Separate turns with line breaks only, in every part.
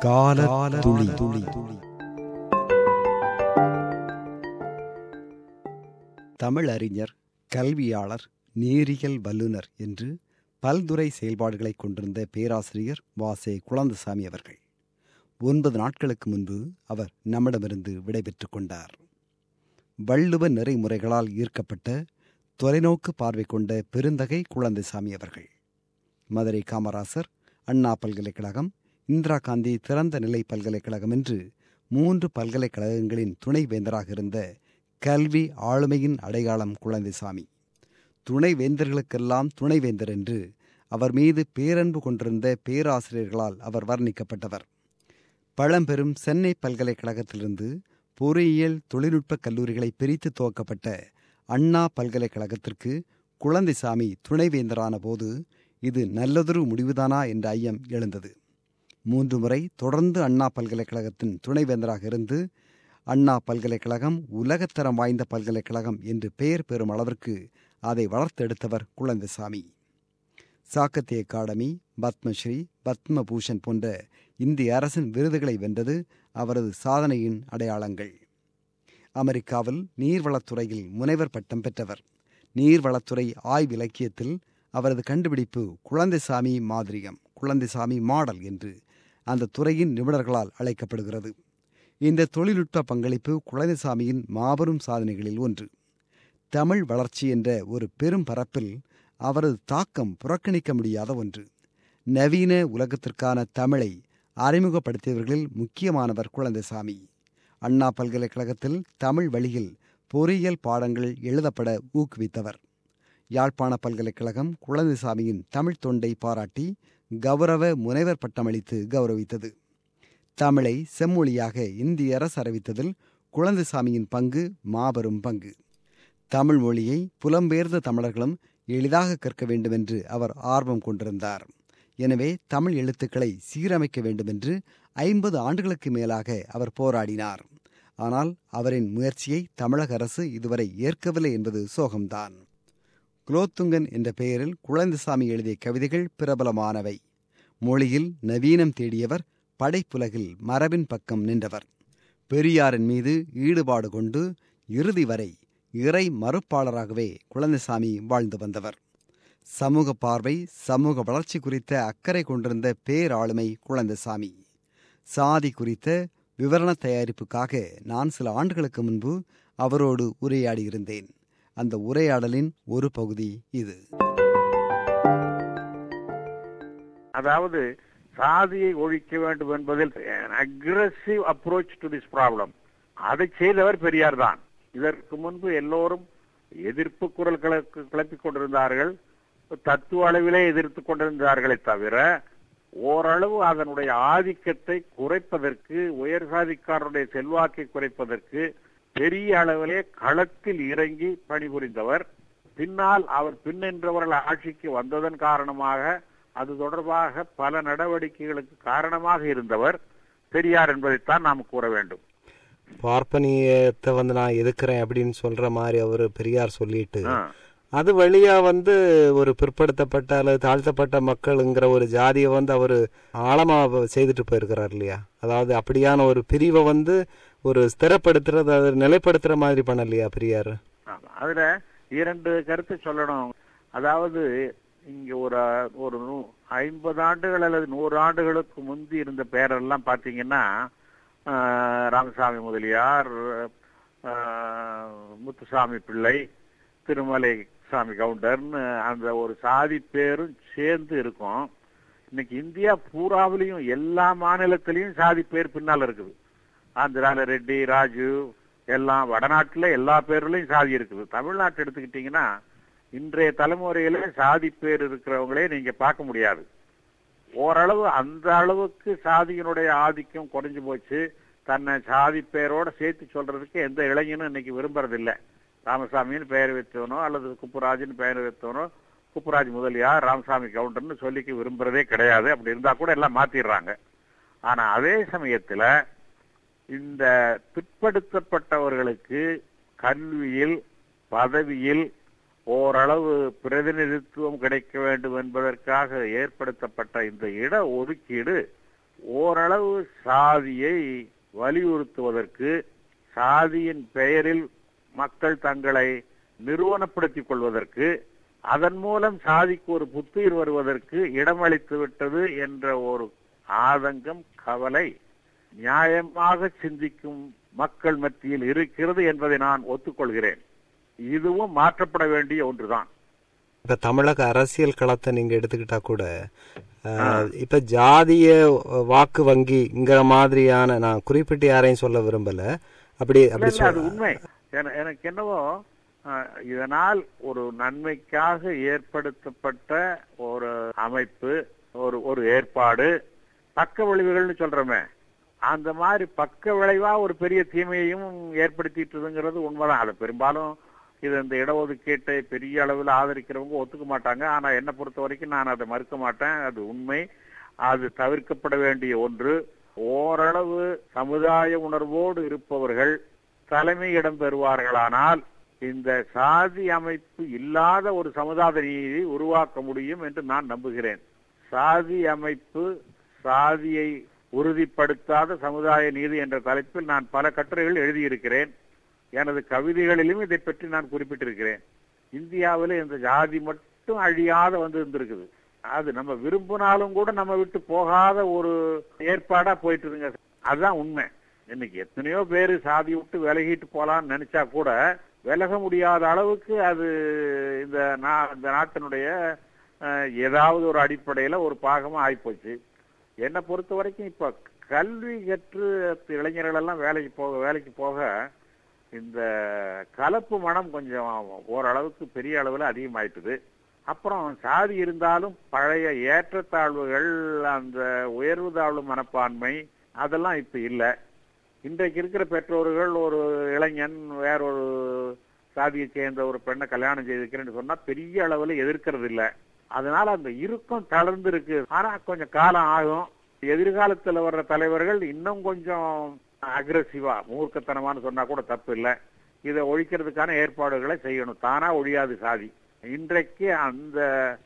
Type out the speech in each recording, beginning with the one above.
கால துளி துளி தமிழ் அறிஞர் கல்வியாளர் நீரியல் வல்லுனர் என்று பல்துறை செயல்பாடுகளை கொண்டிருந்த பேராசிரியர் வாசே குழந்தசாமி அவர்கள் ஒன்பது நாட்களுக்கு முன்பு அவர் நம்மிடமிருந்து விடைபெற்றுக் கொண்டார் வள்ளுவ நெறிமுறைகளால் ஈர்க்கப்பட்ட தொலைநோக்கு பார்வை கொண்ட பெருந்தகை குழந்தைசாமி அவர்கள் மதுரை காமராசர் அண்ணா பல்கலைக்கழகம் இந்திரா காந்தி திறந்த நிலை பல்கலைக்கழகம் என்று மூன்று பல்கலைக்கழகங்களின் துணைவேந்தராக இருந்த கல்வி ஆளுமையின் அடையாளம் குழந்தைசாமி துணைவேந்தர்களுக்கெல்லாம் துணைவேந்தர் என்று அவர் மீது பேரன்பு கொண்டிருந்த பேராசிரியர்களால் அவர் வர்ணிக்கப்பட்டவர் பழம்பெரும் சென்னை பல்கலைக்கழகத்திலிருந்து பொறியியல் தொழில்நுட்ப கல்லூரிகளை பிரித்து துவக்கப்பட்ட அண்ணா பல்கலைக்கழகத்திற்கு குழந்தைசாமி துணைவேந்தரான போது இது நல்லதொரு முடிவுதானா என்ற ஐயம் எழுந்தது மூன்று முறை தொடர்ந்து அண்ணா பல்கலைக்கழகத்தின் துணைவேந்தராக இருந்து அண்ணா பல்கலைக்கழகம் உலகத்தரம் வாய்ந்த பல்கலைக்கழகம் என்று பெயர் பெறும் அளவிற்கு அதை வளர்த்தெடுத்தவர் குழந்தைசாமி சாக்கத்திய அகாடமி பத்மஸ்ரீ பத்மபூஷன் போன்ற இந்திய அரசின் விருதுகளை வென்றது அவரது சாதனையின் அடையாளங்கள் அமெரிக்காவில் நீர்வளத்துறையில் முனைவர் பட்டம் பெற்றவர் நீர்வளத்துறை ஆய்வு இலக்கியத்தில் அவரது கண்டுபிடிப்பு குழந்தைசாமி மாதிரியம் குழந்தைசாமி மாடல் என்று அந்த துறையின் நிபுணர்களால் அழைக்கப்படுகிறது இந்த தொழில்நுட்ப பங்களிப்பு குழந்தைசாமியின் மாபெரும் சாதனைகளில் ஒன்று தமிழ் வளர்ச்சி என்ற ஒரு பெரும் பரப்பில் அவரது தாக்கம் புறக்கணிக்க முடியாத ஒன்று நவீன உலகத்திற்கான தமிழை அறிமுகப்படுத்தியவர்களில் முக்கியமானவர் குழந்தைசாமி அண்ணா பல்கலைக்கழகத்தில் தமிழ் வழியில் பொறியியல் பாடங்கள் எழுதப்பட ஊக்குவித்தவர் யாழ்ப்பாண பல்கலைக்கழகம் குழந்தைசாமியின் தமிழ் தொண்டை பாராட்டி கௌரவ முனைவர் பட்டம் அளித்து கௌரவித்தது தமிழை செம்மொழியாக இந்திய அரசு அறிவித்ததில் குழந்தைசாமியின் பங்கு மாபெரும் பங்கு தமிழ் மொழியை புலம்பெயர்ந்த தமிழர்களும் எளிதாக கற்க வேண்டும் என்று அவர் ஆர்வம் கொண்டிருந்தார் எனவே தமிழ் எழுத்துக்களை சீரமைக்க வேண்டும் என்று ஐம்பது ஆண்டுகளுக்கு மேலாக அவர் போராடினார் ஆனால் அவரின் முயற்சியை தமிழக அரசு இதுவரை ஏற்கவில்லை என்பது சோகம்தான் குலோத்துங்கன் என்ற பெயரில் குழந்தைசாமி எழுதிய கவிதைகள் பிரபலமானவை மொழியில் நவீனம் தேடியவர் படைப்புலகில் மரபின் பக்கம் நின்றவர் பெரியாரின் மீது ஈடுபாடு கொண்டு இறுதி வரை இறை மறுப்பாளராகவே குழந்தைசாமி வாழ்ந்து வந்தவர் சமூக பார்வை சமூக வளர்ச்சி குறித்த அக்கறை கொண்டிருந்த பேராளுமை குழந்தைசாமி சாதி குறித்த விவரண தயாரிப்புக்காக நான் சில ஆண்டுகளுக்கு முன்பு அவரோடு உரையாடியிருந்தேன் அந்த உரையாடலின் ஒரு பகுதி இது
அதாவது சாதியை ஒழிக்க வேண்டும் என்பதில் aggressive approach to this problem அதை செய்தவர் பெரியார் தான் இதற்கு முன்பு எல்லோரும் எதிர்ப்பு குரல் கிளப்பிக் கொண்டிருந்தார்கள் தத்துவ அளவிலே எதிர்த்து கொண்டிருந்தார்களே தவிர ஓரளவு அதனுடைய ஆதிக்கத்தை குறைப்பதற்கு உயர் சாதிக்காரனுடைய செல்வாக்கை குறைப்பதற்கு பெரிய அளவிலே களத்தில் இறங்கி பணிபுரிந்தவர் பின்னால் அவர் பின்னின்றவர்கள் ஆட்சிக்கு வந்ததன் காரணமாக அது தொடர்பாக பல நடவடிக்கைகளுக்கு காரணமாக இருந்தவர் பெரியார் என்பதைத்தான் நாம் கூற வேண்டும்
பார்ப்பனியத்தை வந்து நான் எதுக்குறேன் அப்படின்னு சொல்ற மாதிரி அவரு பெரியார் சொல்லிட்டு அது வழியா வந்து ஒரு பிற்படுத்தப்பட்ட அல்லது தாழ்த்தப்பட்ட மக்கள்ங்கிற ஒரு ஜாதியை வந்து அவர் ஆழமா செய்துட்டு போயிருக்கிறார் இல்லையா அதாவது அப்படியான ஒரு பிரிவை வந்து ஒரு ஸ்திரப்படுத்துறது அதை நிலைப்படுத்துற மாதிரி பண்ணலையா பெரியார்
அதுல இரண்டு கருத்து சொல்லணும் அதாவது இங்க ஒரு ஒரு ஐம்பது ஆண்டுகள் அல்லது நூறு ஆண்டுகளுக்கு முந்தி இருந்த பேரெல்லாம் பாத்தீங்கன்னா ராமசாமி முதலியார் முத்துசாமி பிள்ளை திருமலை சாமி கவுண்டர்னு அந்த ஒரு சாதி பேரும் சேர்ந்து இருக்கும் இன்னைக்கு இந்தியா பூராவிலையும் எல்லா மாநிலத்திலையும் சாதி பேர் பின்னால் இருக்குது ஆந்திரால ரெட்டி ராஜு எல்லாம் வடநாட்டுல எல்லா பேர்லயும் சாதி இருக்குது தமிழ்நாட்டு எடுத்துக்கிட்டீங்கன்னா இன்றைய தலைமுறையில சாதி பேர் இருக்கிறவங்களே நீங்க பார்க்க முடியாது ஓரளவு அந்த அளவுக்கு சாதியினுடைய ஆதிக்கம் குறைஞ்சு போச்சு தன்னை சாதி பேரோட சேர்த்து சொல்றதுக்கு எந்த இளைஞனும் இன்னைக்கு விரும்புறதில்லை ராமசாமின்னு பெயர் வைத்தவனோ அல்லது குப்புராஜின்னு பெயர் வைத்தவனோ குப்புராஜ் முதலியார் ராமசாமி கவுண்டர்னு சொல்லிக்க விரும்புறதே கிடையாது அப்படி இருந்தா கூட எல்லாம் மாத்திடுறாங்க ஆனா அதே சமயத்துல இந்த பிற்படுத்தப்பட்டவர்களுக்கு கல்வியில் பதவியில் ஓரளவு பிரதிநிதித்துவம் கிடைக்க வேண்டும் என்பதற்காக ஏற்படுத்தப்பட்ட இந்த இட ஒதுக்கீடு ஓரளவு சாதியை வலியுறுத்துவதற்கு சாதியின் பெயரில் மக்கள் தங்களை நிறுவனப்படுத்திக் கொள்வதற்கு அதன் மூலம் சாதிக்கு ஒரு புத்துயிர் வருவதற்கு இடமளித்து விட்டது என்ற ஒரு ஆதங்கம் கவலை நியாயமாக சிந்திக்கும் மக்கள் மத்தியில் இருக்கிறது என்பதை நான் ஒத்துக்கொள்கிறேன் இதுவும் மாற்றப்பட வேண்டிய ஒன்றுதான்
இப்ப தமிழக அரசியல் களத்தை நீங்க எடுத்துக்கிட்டா கூட அஹ், இப்ப ஜாதிய வாக்கு வங்கிங்கிற மாதிரியான நான் குறிப்பிட்டு யாரையும் சொல்ல விரும்பல அப்படி
இல்ல,
அப்படி
இல்ல, அது
சொல்ல
உண்மை என- எனக்கு என்னவோ அஹ், இதனால் ஒரு நன்மைக்காக ஏற்படுத்தப்பட்ட ஒரு அமைப்பு ஒரு ஒரு ஏற்பாடு பக்க விளைவுகள்னு சொல்றோமே அந்த மாதிரி பக்க விளைவா ஒரு பெரிய தீமையையும் ஏற்படுத்திட்டுதுங்கிறது உண்மைதான் அது பெரும்பாலும் இது இந்த இடஒதுக்கீட்டை பெரிய அளவில் ஆதரிக்கிறவங்க ஒத்துக்க மாட்டாங்க ஆனா என்னை பொறுத்த வரைக்கும் நான் அதை மறுக்க மாட்டேன் அது உண்மை அது தவிர்க்கப்பட வேண்டிய ஒன்று ஓரளவு சமுதாய உணர்வோடு இருப்பவர்கள் தலைமையிடம் பெறுவார்களானால் இந்த சாதி அமைப்பு இல்லாத ஒரு சமுதாய நீதி உருவாக்க முடியும் என்று நான் நம்புகிறேன் சாதி அமைப்பு சாதியை உறுதிப்படுத்தாத சமுதாய நீதி என்ற தலைப்பில் நான் பல கட்டுரைகள் எழுதியிருக்கிறேன் எனது கவிதைகளிலும் இதை பற்றி நான் குறிப்பிட்டிருக்கிறேன் இந்தியாவில் இந்த ஜாதி மட்டும் அழியாத வந்து இருந்திருக்குது அது நம்ம விரும்பினாலும் கூட நம்ம விட்டு போகாத ஒரு ஏற்பாடா போயிட்டு இருங்க அதுதான் உண்மை இன்னைக்கு எத்தனையோ பேர் சாதி விட்டு விலகிட்டு போலாம்னு நினைச்சா கூட விலக முடியாத அளவுக்கு அது இந்த நா- இந்த நாட்டினுடைய அஹ், ஏதாவது ஒரு அடிப்படையில ஒரு பாகமா ஆயிப்போச்சு என்னை பொறுத்த வரைக்கும் இப்ப கல்வி கற்று இளைஞர்கள் எல்லாம் வேலைக்கு போக வேலைக்கு போக இந்த கலப்பு மனம் கொஞ்சம் ஓரளவுக்கு பெரிய அளவில் அதிகமாயிட்டுது அப்புறம் சாதி இருந்தாலும் பழைய ஏற்றத்தாழ்வுகள் அந்த உயர்வு தாழ்வு மனப்பான்மை அதெல்லாம் இப்ப இல்லை இன்றைக்கு இருக்கிற பெற்றோர்கள் ஒரு இளைஞன் வேறொரு சாதியை சேர்ந்த ஒரு பெண்ணை கல்யாணம் செய்திருக்கிறேன்னு சொன்னா பெரிய அளவில் எதிர்க்கிறது இல்ல அதனால அந்த இறுக்கம் தளர்ந்து இருக்கு ஆனா கொஞ்சம் காலம் ஆகும் எதிர்காலத்துல வர்ற தலைவர்கள் இன்னும் கொஞ்சம் அக்ரஸிவா மூர்க்கத்தனமான்னு சொன்னா கூட தப்பு இல்லை இதை ஒழிக்கிறதுக்கான ஏற்பாடுகளை செய்யணும் தானா ஒழியாது சாதி இன்றைக்கு அந்த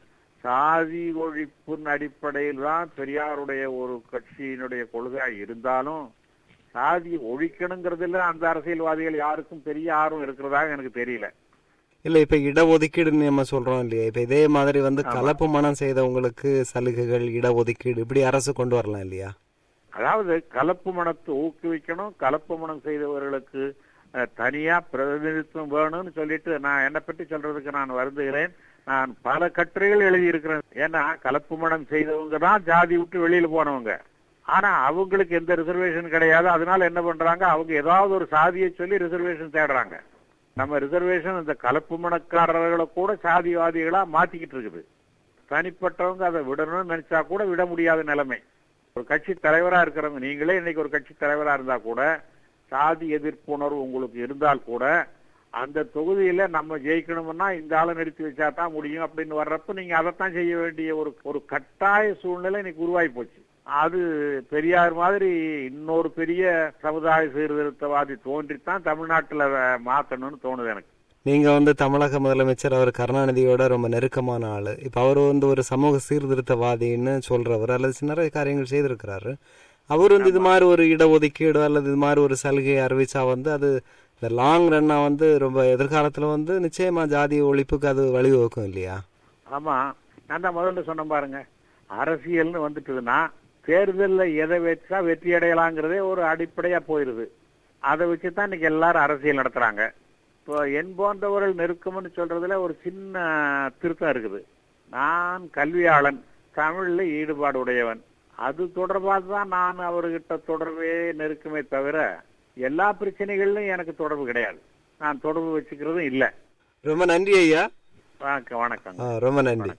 சாதி ஒழிப்பின் அடிப்படையில் தான் பெரியாருடைய ஒரு கட்சியினுடைய கொள்கை இருந்தாலும் சாதியை ஒழிக்கணுங்கிறதுல அந்த அரசியல்வாதிகள் யாருக்கும் பெரிய ஆர்வம் இருக்கிறதாக எனக்கு தெரியல
இல்ல இப்ப இடஒதுக்கீடுன்னு நம்ம சொல்றோம் இல்லையா இப்ப இதே மாதிரி வந்து கலப்பு மனம் செய்தவங்களுக்கு சலுகைகள் இடஒதுக்கீடு இப்படி அரசு கொண்டு வரலாம் இல்லையா
அதாவது கலப்பு மனத்தை ஊக்குவிக்கணும் கலப்பு மனம் செய்தவர்களுக்கு அஹ், தனியா பிரதிநிதித்துவம் வேணும்னு சொல்லிட்டு நான் என்னை பற்றி சொல்றதுக்கு நான் வருந்துகிறேன் நான் பல கட்டுரைகள் எழுதியிருக்கிறேன் ஏன்னா கலப்பு மனம் செய்தவங்க தான் ஜாதி விட்டு வெளியில போனவங்க ஆனா அவங்களுக்கு எந்த ரிசர்வேஷன் கிடையாது அதனால என்ன பண்றாங்க அவங்க ஏதாவது ஒரு சாதியை சொல்லி ரிசர்வேஷன் தேடுறாங்க நம்ம ரிசர்வேஷன் இந்த கலப்பு மனக்காரர்களை கூட சாதிவாதிகளா மாத்திக்கிட்டு இருக்குது தனிப்பட்டவங்க அதை விடணும்னு நினைச்சா கூட விட முடியாத நிலைமை ஒரு கட்சி தலைவரா இருக்கிறவங்க நீங்களே இன்னைக்கு ஒரு கட்சி தலைவரா இருந்தா கூட சாதி எதிர்ப்புணர்வு உங்களுக்கு இருந்தால் கூட அந்த தொகுதியில நம்ம ஜெயிக்கணும்னா இந்த ஆளை நிறுத்தி வச்சா தான் முடியும் அப்படின்னு வர்றப்ப நீங்க அதைத்தான் செய்ய வேண்டிய ஒரு ஒரு கட்டாய சூழ்நிலை இன்னைக்கு உருவாகி போச்சு அது பெரியார் மாதிரி இன்னொரு பெரிய சமுதாய சீர்திருத்தவாதி தோன்றித்தான் தமிழ்நாட்டுல அதை மாத்தணும்னு தோணுது எனக்கு
நீங்க வந்து தமிழக முதலமைச்சர் அவர் கருணாநிதியோட ரொம்ப நெருக்கமான ஆளு இப்ப அவர் வந்து ஒரு சமூக சீர்திருத்தவாதின்னு சொல்றவர் அல்லது நிறைய காரியங்கள் செய்திருக்கிறாரு அவர் வந்து இது மாதிரி ஒரு இடஒதுக்கீடு அல்லது இது மாதிரி ஒரு சலுகையை அறிவிச்சா வந்து அது இந்த லாங் ரன்னா வந்து ரொம்ப எதிர்காலத்துல வந்து நிச்சயமா ஜாதி ஒழிப்புக்கு அது வழிவகுக்கும் இல்லையா
ஆமா நான் தான் முதல்ல சொன்னேன் பாருங்க அரசியல்னு வந்துட்டுதுன்னா தேர்தல்ல எதை வச்சா வெற்றி அடையலாங்கிறதே ஒரு அடிப்படையா போயிருது அதை வச்சு தான் இன்னைக்கு எல்லாரும் அரசியல் நடத்துறாங்க இப்போ என் போன்றவர்கள் நெருக்கம்னு சொல்றதுல ஒரு சின்ன திருத்தம் இருக்குது நான் கல்வியாளன் தமிழ்ல ஈடுபாடு உடையவன் அது தொடர்பாக தான் நான் அவர்கிட்ட தொடர்பே நெருக்கமே தவிர எல்லா பிரச்சனைகளிலும் எனக்கு தொடர்பு கிடையாது நான் தொடர்பு வச்சுக்கிறதும் இல்லை
ரொம்ப நன்றி ஐயா
வணக்கம் வணக்கம்
ஆ, ரொம்ப நன்றி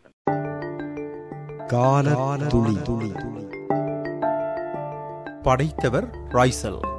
கால துளி துளி
படைத்தவர் ராய்சல்